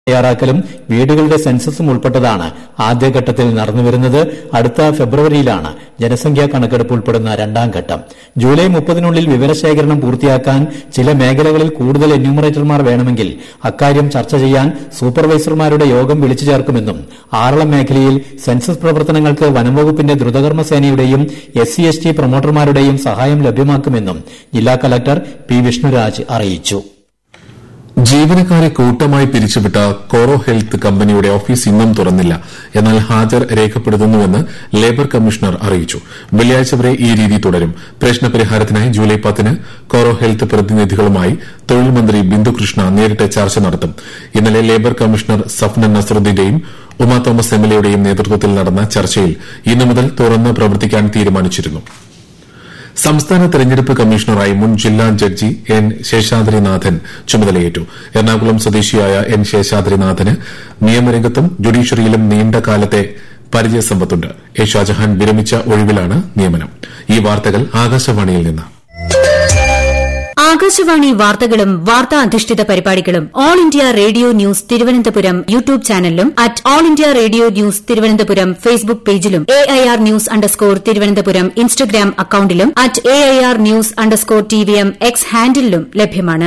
തയ്യാറാക്കലും വീടുകളുടെ സെൻസസും ഉൾപ്പെട്ടതാണ് ആദ്യഘട്ടത്തിൽ നടന്നുവരുന്നത് അടുത്ത ഫെബ്രുവരിയിലാണ് ജനസംഖ്യാ കണക്കെടുപ്പ് ഉൾപ്പെടുന്ന രണ്ടാം ഘട്ടം ജൂലൈ മുപ്പതിനുള്ളിൽ വിവരശേഖരണം പൂർത്തിയാക്കാൻ ചില മേഖലകളിൽ കൂടുതൽ എന്യൂമറേറ്റർമാർ വേണമെങ്കിൽ അക്കാര്യം ചർച്ച ചെയ്യാൻ സൂപ്പർവൈസർമാരുടെ യോഗം വിളിച്ചു ചേർക്കുമെന്നും ആറളം മേഖലയിൽ സെൻസസ് പ്രവർത്തനങ്ങൾക്ക് വനംവകുപ്പിന്റെ ദ്രുതകർമ്മ സേനയുടെയും എസ് സി എസ് ടി പ്രൊമോട്ടർമാരുടെയും സഹായം ലഭ്യമാക്കുമെന്നും ജില്ലാ കലക്ടർ പി വിഷ്ണുരാജ് അറിയിച്ചു ജീവനക്കാരെ കൂട്ടമായി പിരിച്ചുവിട്ട കോറോ ഹെൽത്ത് കമ്പനിയുടെ ഓഫീസ് ഇന്നും തുറന്നില്ല എന്നാൽ ഹാജർ രേഖപ്പെടുത്തുന്നുവെന്ന് ലേബർ കമ്മീഷണർ അറിയിച്ചു വെള്ളിയാഴ്ച വരെ ഈ രീതി തുടരും പ്രശ്നപരിഹാരത്തിനായി ജൂലൈ പത്തിന് കോറോ ഹെൽത്ത് പ്രതിനിധികളുമായി തൊഴിൽ മന്ത്രി ബിന്ദുകൃഷ്ണ നേരിട്ട് ചർച്ച നടത്തും ഇന്നലെ ലേബർ കമ്മീഷണർ സഫ്ന നസറുദ്ദീന്റെയും ഉമാ തോമസ് എംഎൽഎയുടെയും നേതൃത്വത്തിൽ നടന്ന ചർച്ചയിൽ ഇന്നു മുതൽ തുറന്ന് പ്രവർത്തിക്കാൻ തീരുമാനിച്ചിരുന്നു സംസ്ഥാന തെരഞ്ഞെടുപ്പ് കമ്മീഷണറായി മുൻ ജില്ലാ ജഡ്ജി എൻ ശേഷാദ്രിനാഥൻ ചുമതലയേറ്റു എറണാകുളം സ്വദേശിയായ എൻ ശേഷാദ്രിനാഥന് നിയമരംഗത്തും ജുഡീഷ്യറിയിലും നീണ്ടകാലത്തെ പരിചയസമ്പത്തുണ്ട് എ ഷാജഹാൻ വിരമിച്ച ഒഴിവിലാണ് നിയമനം ഈ വാർത്തകൾ ആകാശവാണിയിൽ നിന്ന് ആകാശവാണി വാർത്തകളും വാർത്താ അധിഷ്ഠിത പരിപാടികളും All India Radio News Thiruvananthapuram YouTube ചാനലിലും at All India Radio News Thiruvananthapuram Facebook പേജിലും A I R news underscore Thiruvananthapuram Instagram അക്കൌണ്ടിലും at A I R news underscore T V M X ഹാൻഡിലും ലഭ്യമാണ്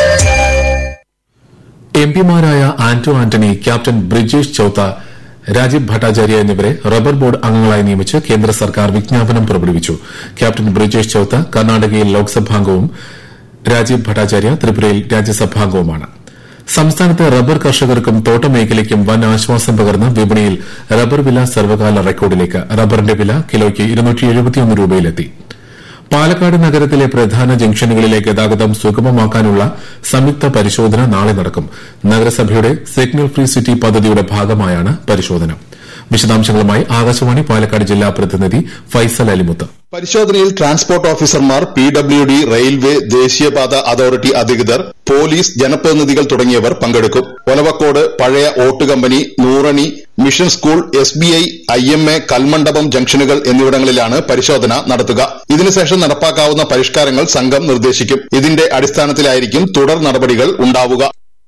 എംപിമാരായ ആന്റോ ആന്റണി ക്യാപ്റ്റൻ ബ്രിജേഷ് ചൌത്ത രാജീവ് ഭട്ടാചാര്യ എന്നിവരെ റബ്ബർ ബോർഡ് അംഗങ്ങളായി നിയമിച്ച് കേന്ദ്ര സർക്കാർ വിജ്ഞാപനം പുറപ്പെടുവിച്ചു ക്യാപ്റ്റൻ ബ്രിജേഷ് ചൌത്ത കർണാടകയിൽ ലോക്സഭാംഗവും രാജീവ് ഭട്ടാചാര്യ ത്രിപുരയിൽ രാജ്യസഭാംഗവുമാണ് സംസ്ഥാനത്തെ റബ്ബർ കർഷകർക്കും തോട്ടമേഖലയ്ക്കും വൻ ആശ്വാസം പകർന്ന് വിപണിയിൽ റബ്ബർ വില സർവകാല റെക്കോർഡിലേക്ക് റബ്ബറിന്റെ വില കിലോയ്ക്ക് രൂപയിലെത്തി പാലക്കാട് നഗരത്തിലെ പ്രധാന ജംഗ്ഷനുകളിലെ ഗതാഗതം സുഗമമാക്കാനുള്ള സംയുക്ത പരിശോധന നാളെ നടക്കും നഗരസഭയുടെ സിഗ്നൽ ഫ്രീ സിറ്റി പദ്ധതിയുടെ ഭാഗമായാണ് പരിശോധന വിശദാംശങ്ങളുമായി ആകാശവാണി പാലക്കാട് ജില്ലാ പ്രതിനിധി ഫൈസൽ അലിമുത്ത് പരിശോധനയിൽ ട്രാൻസ്പോർട്ട് ഓഫീസർമാർ പി ഡബ്ല്യു ഡി റെയിൽവേ ദേശീയപാത അതോറിറ്റി അധികൃതർ പോലീസ് ജനപ്രതിനിധികൾ തുടങ്ങിയവർ പങ്കെടുക്കും ഒലവക്കോട് പഴയ ഓട്ട് company Nurani mission school S B I I M A Kalmandapam ജംഗ്ഷനുകൾ എന്നിവിടങ്ങളിലാണ് പരിശോധന നടത്തുക ഇതിനുശേഷം നടപ്പാക്കാവുന്ന പരിഷ്കാരങ്ങൾ സംഘം നിർദ്ദേശിക്കും ഇതിന്റെ അടിസ്ഥാനത്തിലായിരിക്കും തുടർ നടപടികൾ ഉണ്ടാവുക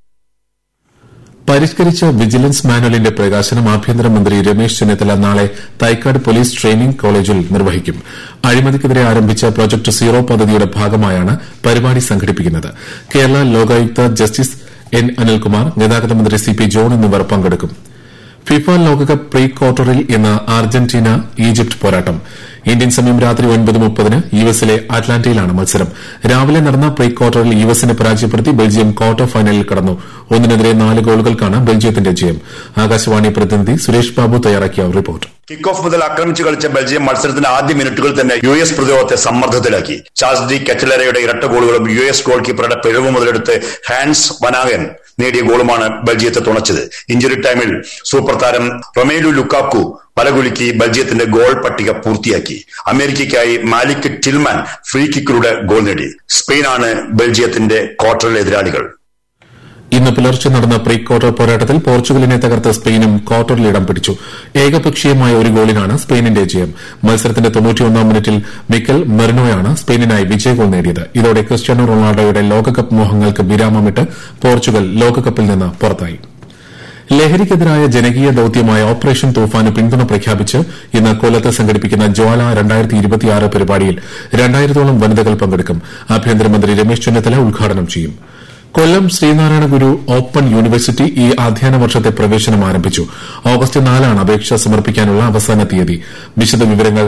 പരിഷ്കരിച്ച വിജിലൻസ് മാനുവലിന്റെ പ്രകാശനം ആഭ്യന്തരമന്ത്രി രമേശ് ചെന്നിത്തല നാളെ തൈക്കാട് പോലീസ് ട്രെയിനിംഗ് കോളേജിൽ നിർവഹിക്കും അഴിമതിക്കെതിരെ ആരംഭിച്ച പ്രൊജക്ട് സീറോ പദ്ധതിയുടെ ഭാഗമായാണ് പരിപാടി സംഘടിപ്പിക്കുന്നത് കേരള ലോകായുക്ത ജസ്റ്റിസ് എൻ അനിൽകുമാർ ഗതാഗത മന്ത്രി സി പി ജോൺ എന്നിവർ പങ്കെടുക്കും ഫിഫ ലോകകപ്പ് പ്രീ ക്വാർട്ടറിൽ ഇന്ന് അർജന്റീന ഈജിപ്ത് പോരാട്ടം ഇന്ത്യൻ സമയം രാത്രി ഒൻപത് മുപ്പതിന് യു എസിലെ അറ്റ്ലാന്റയിലാണ് മത്സരം രാവിലെ നടന്ന പ്രീ ക്വാർട്ടറിൽ യു എസിനെ പരാജയപ്പെടുത്തി ബെൽജിയം ക്വാർട്ടർ ഫൈനലിൽ കടന്നു ഒന്നിനെതിരെ നാല് ഗോളുകൾക്കാണ് ബെൽജിയത്തിന്റെ ജയം ആകാശവാണി പ്രതിനിധി സുരേഷ് ബാബു തയ്യാറാക്കിയ റിപ്പോർട്ട് കിക്ക് ഓഫ് മുതൽ ആക്രമിച്ചു കളിച്ച ബെൽജിയം മത്സരത്തിന്റെ ആദ്യ മിനിറ്റുകൾ തന്നെ യു എസ് പ്രതിരോധത്തെ സമ്മർദ്ദത്തിലാക്കി ചാൾസ് ഡി കെറ്റലറയുടെ ഇരട്ട ഗോളുകളും യു എസ് ഗോൾ കീപ്പറുടെ പിഴവ് മുതലെടുത്ത് ഹാൻസ് വനാഗൻ നേടിയ ഗോളുമാണ് ബെൽജിയത്തെ തുണച്ചത് ഇഞ്ചുറി ടൈമിൽ സൂപ്പർ താരം റൊമേലു ലുക്കാക്കു പലകുലുക്കി ബെൽജിയത്തിന്റെ ഗോൾ പട്ടിക പൂർത്തിയാക്കി അമേരിക്കയ്ക്കായി മാലിക് ടിൽമാൻ ഫ്രീ കിക്കിലൂടെ ഗോൾ നേടി സ്പെയിനാണ് ബെൽജിയത്തിന്റെ ക്വാർട്ടറിലെ എതിരാളികൾ ഇന്ന് പുലർച്ചെ നടന്ന പ്രീ ക്വാർട്ടർ പോരാട്ടത്തിൽ പോർച്ചുഗലിനെ തകർത്ത് സ്പെയിനും ക്വാർട്ടറിൽ ഇടം പിടിച്ചു ഏകപക്ഷീയമായ ഒരു ഗോളിനാണ് സ്പെയിനിന്റെ ജയം മത്സരത്തിന്റെ തൊണ്ണൂറ്റിയൊന്നാം മിനിറ്റിൽ മിക്കൽ മെറിനോയാണ് സ്പെയിനിനായി വിജയഗോൾ നേടിയത് ഇതോടെ ക്രിസ്ത്യാനോ റൊണാൾഡോയുടെ ലോകകപ്പ് മോഹങ്ങൾക്ക് വിരാമമിട്ട് പോർച്ചുഗൽ ലോകകപ്പിൽ നിന്ന് പുറത്തായി ലഹരിക്കെതിരായ ജനകീയ ദൌത്യമായ ഓപ്പറേഷൻ തൂഫാന് പിന്തുണ പ്രഖ്യാപിച്ച് ഇന്ന് കൊല്ലത്ത് സംഘടിപ്പിക്കുന്ന ജ്വാല പരിപാടിയിൽ രണ്ടായിരത്തോളം വനിതകൾ പങ്കെടുക്കും ആഭ്യന്തരമന്ത്രി രമേശ് ചെന്നിത്തല ഉദ്ഘാടനം ചെയ്യും കൊല്ലം ശ്രീനാരായണ ഗുരു ഓപ്പൺ യൂണിവേഴ്സിറ്റി ഈ അധ്യയന വർഷത്തെ പ്രവേശനം ആരംഭിച്ചു ഓഗസ്റ്റ് നാലാണ് അപേക്ഷ സമർപ്പിക്കാനുള്ള അവസാന തീയതി വിശദവിവരങ്ങൾ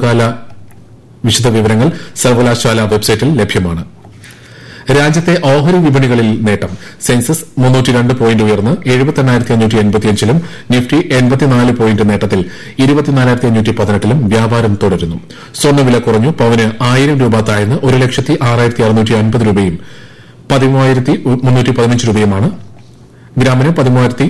വിശദവിവരങ്ങൾ സർവകലാശാല വെബ്സൈറ്റിൽ ലഭ്യമാണ് രാജ്യത്തെ ഓഹരി വിപണികളിൽ നേട്ടം സെൻസസ് മുന്നൂറ്റിരണ്ട് പോയിന്റ് ഉയർന്ന് എഴുപത്തെണ്ണായിരത്തി അഞ്ഞൂറ്റി എൺപത്തിയഞ്ചിലും നിഫ്റ്റി എൺപത്തിനാല് പോയിന്റ് നേട്ടത്തിൽ ഇരുപത്തിനാലായിരത്തി അഞ്ഞൂറ്റി പതിനെട്ടിലും വ്യാപാരം തുടരുന്നു സ്വർണ്ണവില കുറഞ്ഞു പവന് ആയിരം രൂപ താഴ്ന്ന് ഒരു ലക്ഷത്തി ആറായിരത്തി അറുന്നൂറ്റി അൻപത് രൂപയും പതിമൂവായിരത്തി മുന്നൂറ്റി പതിനഞ്ച് രൂപയുമാണ് ഗ്രാമിന് പതിമൂവായിരത്തി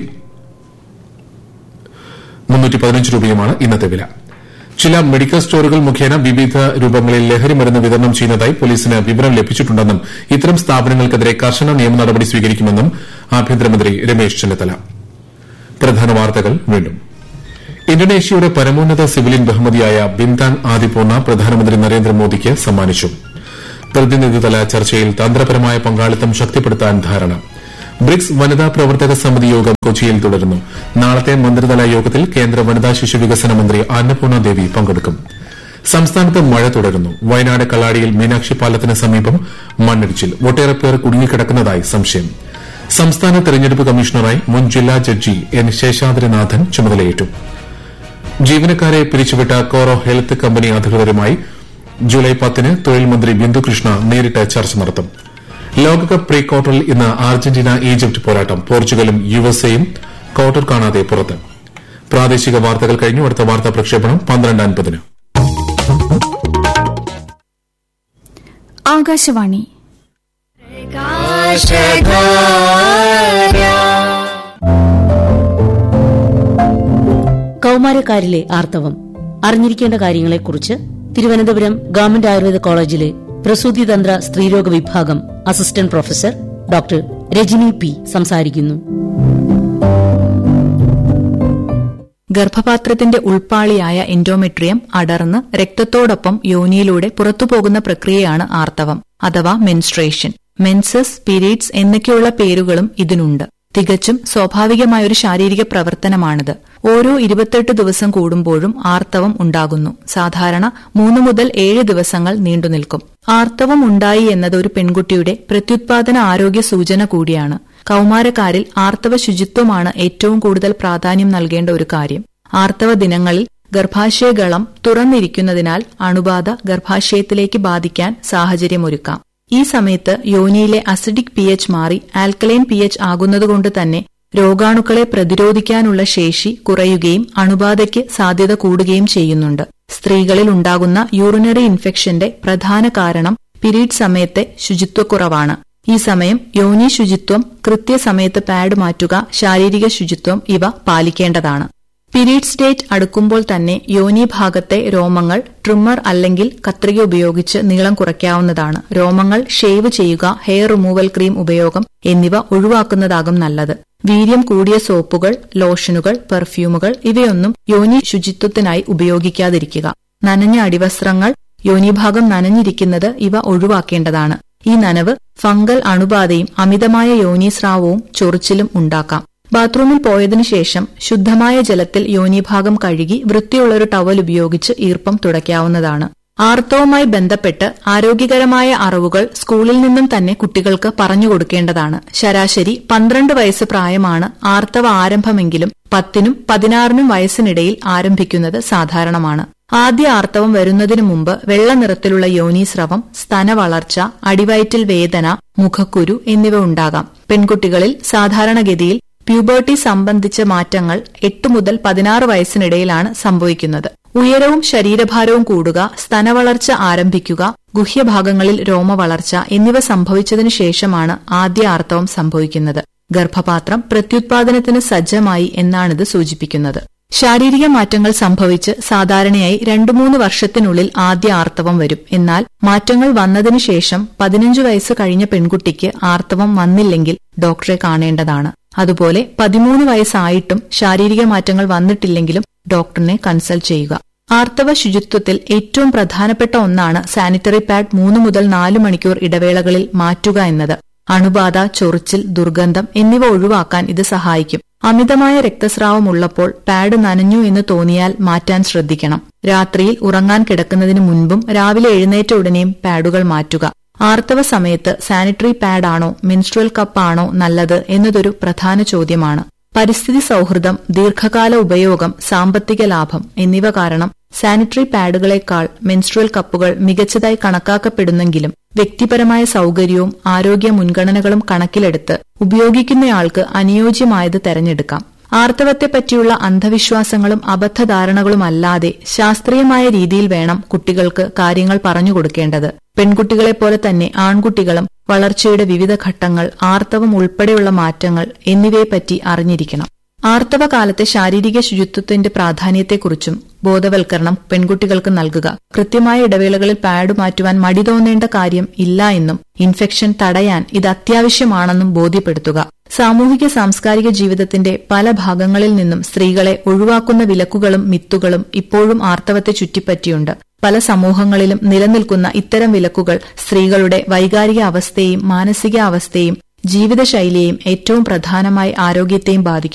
മുന്നൂറ്റി പതിനഞ്ച് രൂപയുമാണ് ഇന്നത്തെ വില ചില മെഡിക്കൽ സ്റ്റോറുകൾ മുഖേന വിവിധ രൂപങ്ങളിൽ ലഹരി മരുന്ന് വിതരണം ചെയ്യുന്നതായി പോലീസിന് വിവരം ലഭിച്ചിട്ടുണ്ടെന്നും ഇത്തരം സ്ഥാപനങ്ങൾക്കെതിരെ കർശന നിയമ നടപടി സ്വീകരിക്കുമെന്നും ആഭ്യന്തരമന്ത്രി രമേശ് ചെന്നിത്തല പ്രധാന വാർത്തകൾ വീണ്ടും ഇന്തോനേഷ്യയുടെ പരമോന്നത സിവിലിയൻ ബഹുമതിയായ ബിന്താൻ ആദിപൂർണ പ്രധാനമന്ത്രി നരേന്ദ്രമോദിക്ക് സമ്മാനിച്ചു പ്രതിനിധിതല ചർച്ചയിൽ തന്ത്രപരമായ പങ്കാളിത്തം ശക്തിപ്പെടുത്താൻ ധാരണ ബ്രിക്സ് വനിതാ പ്രവർത്തക സമിതി യോഗം കൊച്ചിയിൽ തുടരുന്നു നാളത്തെ മന്ത്രിതല യോഗത്തിൽ കേന്ദ്ര വനിതാ ശിശു വികസന മന്ത്രി അന്നപൂർണ ദേവി പങ്കെടുക്കും സംസ്ഥാനത്ത് മഴ തുടരുന്നു വയനാട് കള്ളാടിയിൽ മീനാക്ഷി പാലത്തിന് സമീപം മണ്ണിടിച്ചിൽ ഒട്ടേറെ പേർ കുടുങ്ങിക്കിടക്കുന്നതായി സംശയം സംസ്ഥാന തെരഞ്ഞെടുപ്പ് കമ്മീഷണറായി മുൻ ജില്ലാ ജഡ്ജി എൻ ശേഷാദ്രിനാഥൻ ചുമതലയേറ്റു ജീവനക്കാരെ പിരിച്ചുവിട്ട കോറോ ഹെൽത്ത് കമ്പനി അധികൃതരുമായി ജൂലൈ പത്തിന് തൊഴിൽ മന്ത്രി ബിന്ദുകൃഷ്ണ നേരിട്ട് ചർച്ച നടത്തും ലോകകപ്പ് പ്രീ ക്വാർട്ടറിൽ ഇന്ന് അർജന്റീന ഈജിപ്ത് പോരാട്ടം പോർച്ചുഗലും യുഎസ്എയും ക്വാർട്ടർ കാണാതെ പുറത്ത് പ്രാദേശിക വാർത്തകൾ കഴിഞ്ഞു അടുത്ത വാർത്താ പ്രക്ഷേപണം പന്ത്രണ്ട് അൻപതിന് ആകാശവാണി കൌമാരക്കാരിലെ ആർത്തവം അറിഞ്ഞിരിക്കേണ്ട കാര്യങ്ങളെക്കുറിച്ച് തിരുവനന്തപുരം ഗവൺമെന്റ് ആയുർവേദ കോളേജിലെ പ്രസൂതിതന്ത്ര സ്ത്രീരോഗ വിഭാഗം assistant professor doctor Rajani P സംസാരിക്കുന്നു ഗർഭപാത്രത്തിന്റെ ഉൾപ്പാളിയായ എൻഡോമെട്രിയം അടർന്ന് രക്തത്തോടൊപ്പം യോനിയിലൂടെ പുറത്തുപോകുന്ന പ്രക്രിയയാണ് ആർത്തവം അഥവാ മെൻസ്ട്രേഷൻ മെൻസസ് പീരീഡ്സ് എന്നൊക്കെയുള്ള പേരുകളും ഇതിനുണ്ട് തികച്ചും സ്വാഭാവികമായ ഒരു ശാരീരിക പ്രവർത്തനമാണിത് ഓരോ ഇരുപത്തെട്ട് ദിവസം കൂടുമ്പോഴും ആർത്തവം ഉണ്ടാകുന്നു സാധാരണ മൂന്ന് മുതൽ ഏഴ് ദിവസങ്ങൾ നീണ്ടുനിൽക്കും ആർത്തവം ഉണ്ടായി എന്നത് ഒരു പെൺകുട്ടിയുടെ പ്രത്യുത്പാദന ആരോഗ്യ സൂചന കൂടിയാണ് കൌമാരക്കാരിൽ ആർത്തവ ശുചിത്വമാണ് ഏറ്റവും കൂടുതൽ പ്രാധാന്യം നൽകേണ്ട ഒരു കാര്യം ആർത്തവ ദിനങ്ങളിൽ ഗർഭാശയഗളം തുറന്നിരിക്കുന്നതിനാൽ അണുബാധ ഗർഭാശയത്തിലേക്ക് ബാധിക്കാൻ സാഹചര്യമൊരുക്കാം ഈ സമയത്ത് യോനിയിലെ അസിഡിക് പി എച്ച് മാറി ആൽക്കലൈൻ പി എച്ച് ആകുന്നതുകൊണ്ട് തന്നെ രോഗാണുക്കളെ പ്രതിരോധിക്കാനുള്ള ശേഷി കുറയുകയും അണുബാധയ്ക്ക് സാധ്യത കൂടുകയും ചെയ്യുന്നുണ്ട് സ്ത്രീകളിൽ ഉണ്ടാകുന്ന യൂറിനറി ഇൻഫെക്ഷന്റെ പ്രധാന കാരണം പിരീഡ് സമയത്തെ ശുചിത്വക്കുറവാണ് ഈ സമയം യോനി ശുചിത്വം കൃത്യസമയത്ത് പാഡ് മാറ്റുക ശാരീരിക ശുചിത്വം ഇവ പാലിക്കേണ്ടതാണ് പീരീഡ്സ് ഡേറ്റ് അടുക്കുമ്പോൾ തന്നെ യോനി ഭാഗത്തെ രോമങ്ങൾ ട്രിമ്മർ അല്ലെങ്കിൽ കത്രിക ഉപയോഗിച്ച് നീളം കുറയ്ക്കാവുന്നതാണ് രോമങ്ങൾ ഷേവ് ചെയ്യുക ഹെയർ റിമൂവൽ ക്രീം ഉപയോഗം എന്നിവ ഒഴിവാക്കുന്നതാകും നല്ലത് വീര്യം കൂടിയ സോപ്പുകൾ ലോഷനുകൾ പെർഫ്യൂമുകൾ ഇവയൊന്നും യോനി ശുചിത്വത്തിനായി ഉപയോഗിക്കാതിരിക്കുക നനഞ്ഞ അടിവസ്ത്രങ്ങൾ യോനിഭാഗം നനഞ്ഞിരിക്കുന്നത് ഇവ ഒഴിവാക്കേണ്ടതാണ് ഈ നനവ് ഫംഗൽ അണുബാധയും അമിതമായ യോനീസ്രാവവും ചൊറിച്ചിലും ഉണ്ടാക്കാം ബാത്റൂമിൽ പോയതിനു ശേഷം ശുദ്ധമായ ജലത്തിൽ യോനിഭാഗം കഴുകി വൃത്തിയുള്ള ഒരു ടവൽ ഉപയോഗിച്ച് ഈർപ്പം തുടയ്ക്കാവുന്നതാണ് ആർത്തവുമായി ബന്ധപ്പെട്ട് ആരോഗ്യകരമായ അറിവുകൾ സ്കൂളിൽ നിന്നും തന്നെ കുട്ടികൾക്ക് പറഞ്ഞു കൊടുക്കേണ്ടതാണ് ശരാശരി പന്ത്രണ്ട് വയസ്സ് പ്രായമാണ് ആർത്തവ ആരംഭമെങ്കിലും പത്തിനും പതിനാറിനും വയസ്സിനിടയിൽ ആരംഭിക്കുന്നത് സാധാരണമാണ് ആദ്യ ആർത്തവം വരുന്നതിനു മുമ്പ് വെള്ള നിറത്തിലുള്ള യോനീസ്രവം സ്തനവളർച്ച അടിവയറ്റിൽ വേദന മുഖക്കുരു എന്നിവ ഉണ്ടാകാം പെൺകുട്ടികളിൽ സാധാരണഗതിയിൽ പ്യൂബേർട്ടി സംബന്ധിച്ച മാറ്റങ്ങൾ എട്ട് മുതൽ പതിനാറ് വയസ്സിനിടയിലാണ് സംഭവിക്കുന്നത് ഉയരവും ശരീരഭാരവും കൂടുക സ്തനവളർച്ച ആരംഭിക്കുക ഗുഹ്യഭാഗങ്ങളിൽ രോമവളർച്ച എന്നിവ സംഭവിച്ചതിനു ശേഷമാണ് ആദ്യ ആർത്തവം സംഭവിക്കുന്നത് ഗർഭപാത്രം പ്രത്യുത്പാദനത്തിന് സജ്ജമായി എന്നാണിത് സൂചിപ്പിക്കുന്നത് ശാരീരിക മാറ്റങ്ങൾ സംഭവിച്ച് സാധാരണയായി രണ്ടു മൂന്ന് വർഷത്തിനുള്ളിൽ ആദ്യ ആർത്തവം വരും എന്നാൽ മാറ്റങ്ങൾ വന്നതിനു ശേഷം പതിനഞ്ചു വയസ്സ് കഴിഞ്ഞ പെൺകുട്ടിക്ക് ആർത്തവം വന്നില്ലെങ്കിൽ ഡോക്ടറെ കാണേണ്ടതാണ് അതുപോലെ പതിമൂന്ന് വയസ്സായിട്ടും ശാരീരിക മാറ്റങ്ങൾ വന്നിട്ടില്ലെങ്കിലും ഡോക്ടറിനെ കൺസൾട്ട് ചെയ്യുക ആർത്തവ ശുചിത്വത്തിൽ ഏറ്റവും പ്രധാനപ്പെട്ട ഒന്നാണ് സാനിറ്ററി പാഡ് മൂന്ന് മുതൽ നാല് മണിക്കൂർ ഇടവേളകളിൽ മാറ്റുക എന്നത് അണുബാധ ചൊറിച്ചിൽ ദുർഗന്ധം എന്നിവ ഒഴിവാക്കാൻ ഇത് സഹായിക്കും അമിതമായ രക്തസ്രാവം ഉള്ളപ്പോൾ പാഡ് നനഞ്ഞു എന്ന് തോന്നിയാൽ മാറ്റാൻ ശ്രദ്ധിക്കണം രാത്രിയിൽ ഉറങ്ങാൻ കിടക്കുന്നതിന് മുൻപും രാവിലെ എഴുന്നേറ്റ ഉടനെയും പാഡുകൾ മാറ്റുക ആർത്തവ സമയത്ത് സാനിറ്ററി പാഡാണോ മെൻസ്ട്രൽ കപ്പാണോ നല്ലത് എന്നതൊരു പ്രധാന ചോദ്യമാണ് പരിസ്ഥിതി സൌഹൃദം ദീർഘകാല ഉപയോഗം സാമ്പത്തിക ലാഭം എന്നിവ കാരണം സാനിറ്ററി പാഡുകളെക്കാൾ മെൻസ്ട്രൽ കപ്പുകൾ മികച്ചതായി കണക്കാക്കപ്പെടുന്നെങ്കിലും വ്യക്തിപരമായ സൌകര്യവും ആരോഗ്യ മുൻഗണനകളും കണക്കിലെടുത്ത് ഉപയോഗിക്കുന്നയാൾക്ക് അനുയോജ്യമായത് തെരഞ്ഞെടുക്കാം ആർത്തവത്തെപ്പറ്റിയുള്ള അന്ധവിശ്വാസങ്ങളും അബദ്ധധാരണകളുമല്ലാതെ ശാസ്ത്രീയമായ രീതിയിൽ വേണം കുട്ടികൾക്ക് കാര്യങ്ങൾ പറഞ്ഞു കൊടുക്കേണ്ടത് പെൺകുട്ടികളെപ്പോലെ തന്നെ ആൺകുട്ടികളും വളർച്ചയുടെ വിവിധ ഘട്ടങ്ങൾ ആർത്തവം ഉൾപ്പെടെയുള്ള മാറ്റങ്ങൾ എന്നിവയെപ്പറ്റി അറിഞ്ഞിരിക്കണം ആർത്തവ കാലത്തെ ശാരീരിക ശുചിത്വത്തിന്റെ പ്രാധാന്യത്തെക്കുറിച്ചും ബോധവൽക്കരണം പെൺകുട്ടികൾക്ക് നൽകുക കൃത്യമായ ഇടവേളകളിൽ പാഡ് മാറ്റുവാൻ മടി തോന്നേണ്ട കാര്യം ഇല്ല എന്നും ഇൻഫെക്ഷൻ തടയാൻ ഇത് അത്യാവശ്യമാണെന്നും ബോധ്യപ്പെടുത്തുക സാമൂഹിക സാംസ്കാരിക ജീവിതത്തിന്റെ പല ഭാഗങ്ങളിൽ നിന്നും സ്ത്രീകളെ ഒഴിവാക്കുന്ന വിലക്കുകളും മിത്തുകളും ഇപ്പോഴും ആർത്തവത്തെ ചുറ്റിപ്പറ്റിയുണ്ട് പല സമൂഹങ്ങളിലും നിലനിൽക്കുന്ന ഇത്തരം വിലക്കുകൾ സ്ത്രീകളുടെ വൈകാരിക അവസ്ഥയെയും മാനസിക അവസ്ഥയും ജീവിതശൈലിയെയും ഏറ്റവും പ്രധാനമായി ആരോഗ്യത്തെയും ബാധിക്കും